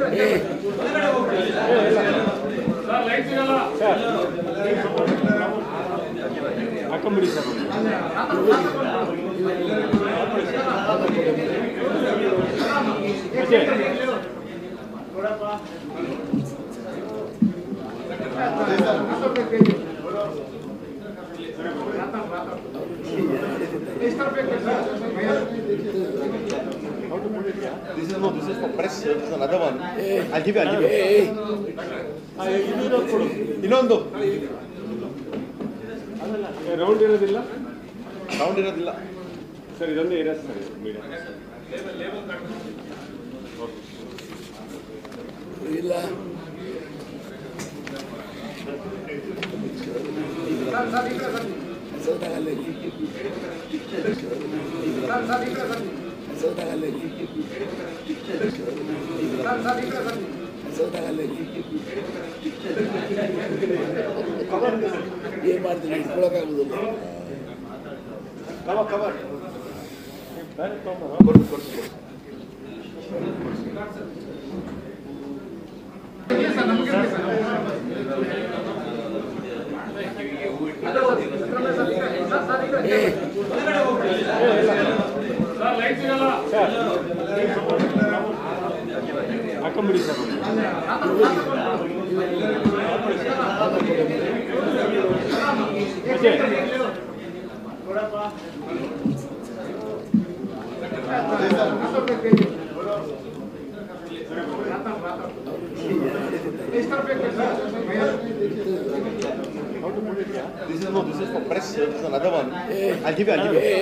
ಹಾಕೊಂಬಿಡಿ sir Ajay This is no, this is for press. This is another one. I'll give you, I'll give you. ಇನ್ನೊಂದು round ಇರೋದಿಲ್ಲ sound ಇರೋದಿಲ್ಲ sir ಇದೊಂದೇ ಇರೋದು sir media ಇಲ್ಲ ಸೌದಾಗಲ್ಲಿ ಸೌದಾಗಲ್ಲಿ ಸೌದಾಗಲ್ಲಿ ಏನ್ ಮಾಡ್ತೀನಿ ಇಟ್ಕೊಳಕ್ಕಾಗುದಿಲ್ಲ ಕವರ್ ಕವರ್ ಬೇರೆ ತೊಗೊಂಬರ ಕೊಡ್ಸು ಕೊಡ್ಸು ಕೊಡ್ಸು ಹಾಕೊಂಬಿಡಿ sir Ajay This is no, this is for press. This is another one. I'll give you, I'll give you.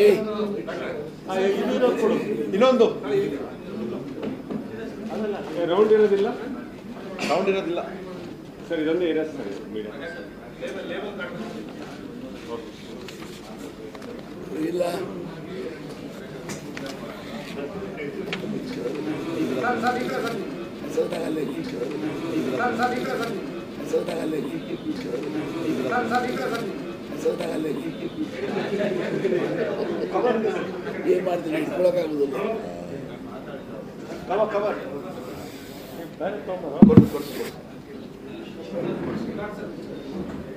ಇನ್ನೊಂದು ರೌಂಡ್ ಇರೋದಿಲ್ಲ ಸೌಂಡ್ ಇರೋದಿಲ್ಲ ಸರ್ ಇದೊಂದೇ ಇರೋದು ಸರ್ ಮೀಡಿಯಾ ಇಲ್ಲ ಸೌದಾಗಲ್ಲಿ ಸೌದಾಗಲ್ಲಿ ಸೌದಾಗಲ್ಲಿ ಏನ್ ಮಾಡ್ತೀನಿ ಇಟ್ಕೊಳಕ್ಕಾಗುದಿಲ್ಲ ಕವರ್ ಕವರ್ ಬೇರೆ ತೊಗೊಂಬರ ಕೊಡ್ಸು ಕೊಡ್ಸು ಕೊಡ್ಸು